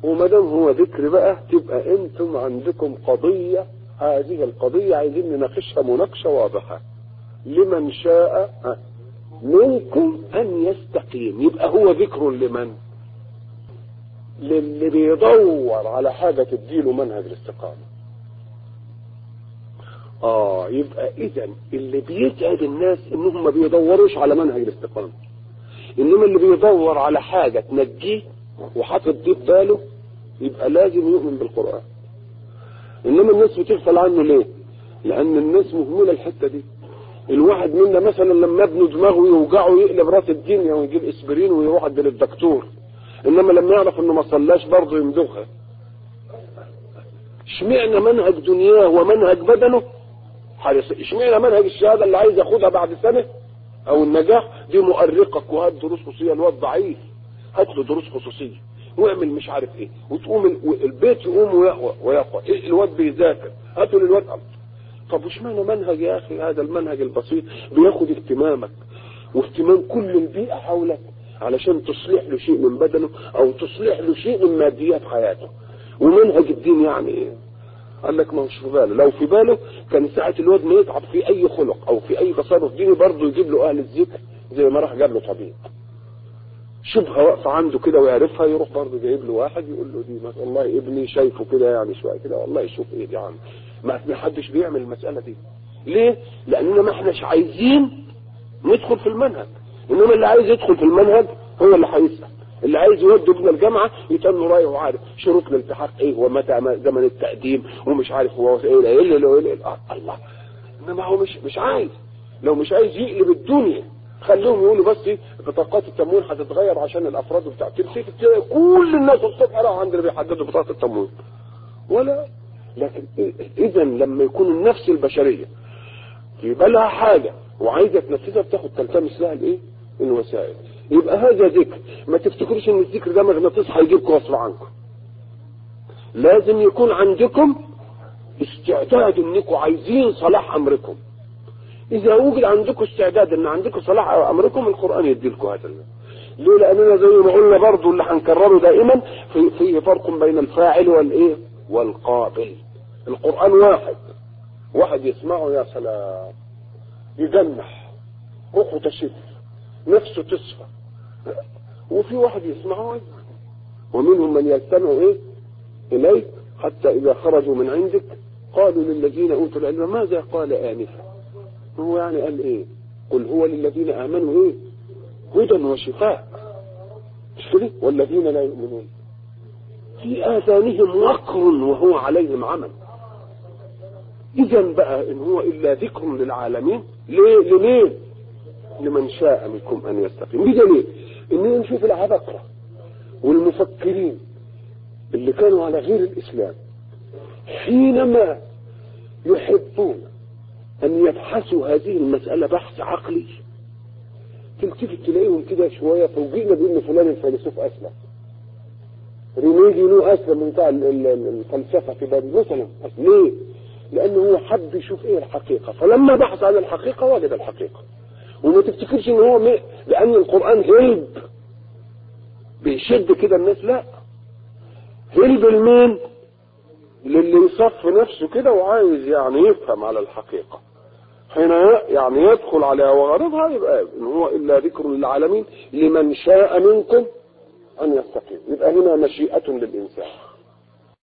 وما دام هو ذكر بقى تبقى انتم عندكم قضيه هذه القضيه عايزين نناقشها مناقشه واضحه لمن شاء منكم ان يستقيم يبقى هو ذكر لمن للي بيدور على حاجه تديله منهج الاستقامه اه يبقى اذا اللي بيسعد الناس انهم ما بيدوروش على منهج الاستقامه انما اللي بيدور على حاجه تنجيه وحاطط دي في باله يبقى لازم يؤمن بالقران انما الناس بتغفل عنه ليه لان الناس مهمله الحته دي الواحد منا مثلا لما ابنه دماغه يوجعه يقلب راس الدنيا ويجيب اسبرين ويروح عند الدكتور انما لما يعرف انه ما صلاش برضه يمدغها اشمعنى منهج دنياه ومنهج بدنه اشمعنى منهج الشهاده اللي عايز ياخدها بعد سنه او النجاح دي مؤرقك وهات دروس خصوصيه الواد ضعيف هات له دروس خصوصيه واعمل مش عارف ايه وتقوم البيت يقوم ويقوى إيه الواد بيذاكر هاتوا للواد طب واشمعنى منهج يا اخي هذا المنهج البسيط بياخد اهتمامك واهتمام كل البيئه حولك علشان تصلح له شيء من بدنه او تصلح له شيء من ماديات حياته ومنهج الدين يعني ايه قال لك ما هوش في باله لو في باله كان ساعة الواد ما يتعب في اي خلق او في اي تصرف ديني برضه يجيب له اهل الذكر زي ما راح جاب له طبيب شبهه واقفه عنده كده ويعرفها يروح برضه جايب له واحد يقول له دي والله ابني شايفه كده يعني شويه كده والله يشوف ايه دي عنه ما حدش بيعمل المساله دي ليه؟ لاننا ما احناش عايزين ندخل في المنهج انما اللي عايز يدخل في المنهج هو اللي هيسال اللي عايز يودي ابن الجامعه يتقال له رايه وعارف شروط الالتحاق ايه ومتى زمن التقديم ومش عارف هو ايه ايه ايه, إيه, إيه الله انما هو مش مش عايز لو مش عايز يقلب الدنيا خليهم يقولوا بس بطاقات التموين هتتغير عشان الافراد بتاع تمسك كل الناس الصبح راحوا عند اللي بيحددوا بطاقه التموين ولا لكن اذا لما يكون النفس البشريه يبقى لها حاجه وعايزه تنفذها بتاخد تلتمس لها الايه؟ الوسائل يبقى هذا ذكر ما تفتكروش ان الذكر ده مغناطيس هيجيبكم غصب عنكم لازم يكون عندكم استعداد انكم عايزين صلاح امركم اذا وجد عندكم استعداد ان عندكم صلاح امركم القران يدي لكم هذا ليه لاننا زي ما قلنا برضو اللي هنكرره دائما في فيه فرق بين الفاعل والايه والقابل القران واحد واحد يسمعه يا سلام يجنح روحه تشف نفسه تصفى وفي واحد يسمعه ومنهم من يستمع ايه اليك حتى اذا خرجوا من عندك قالوا للذين اوتوا العلم ماذا قال انفا هو يعني قال ايه قل هو للذين امنوا ايه هدى وشفاء مش كده والذين لا يؤمنون في اذانهم وقر وهو عليهم عمل اذا بقى ان هو الا ذكر للعالمين ليه لمين لمن شاء منكم ان يستقيم بدليل اننا نشوف العبقرة والمفكرين اللي كانوا على غير الاسلام حينما يحبون ان يبحثوا هذه المسألة بحث عقلي تلتفت تلاقيهم كده شوية فوجئنا بان فلان الفيلسوف اسلم رينيه دينو اسلم من بتاع الفلسفة في بابل مثلا ليه؟ لانه هو حب يشوف ايه الحقيقة فلما بحث عن الحقيقة وجد الحقيقة وما تفتكرش ان هو مي... لان القرآن هلب بيشد كده الناس لا هلب المين للي يصف نفسه كده وعايز يعني يفهم على الحقيقة حين يعني يدخل عليها وغرضها يبقى ان هو الا ذكر للعالمين لمن شاء منكم ان يستقيم يبقى هنا مشيئة للانسان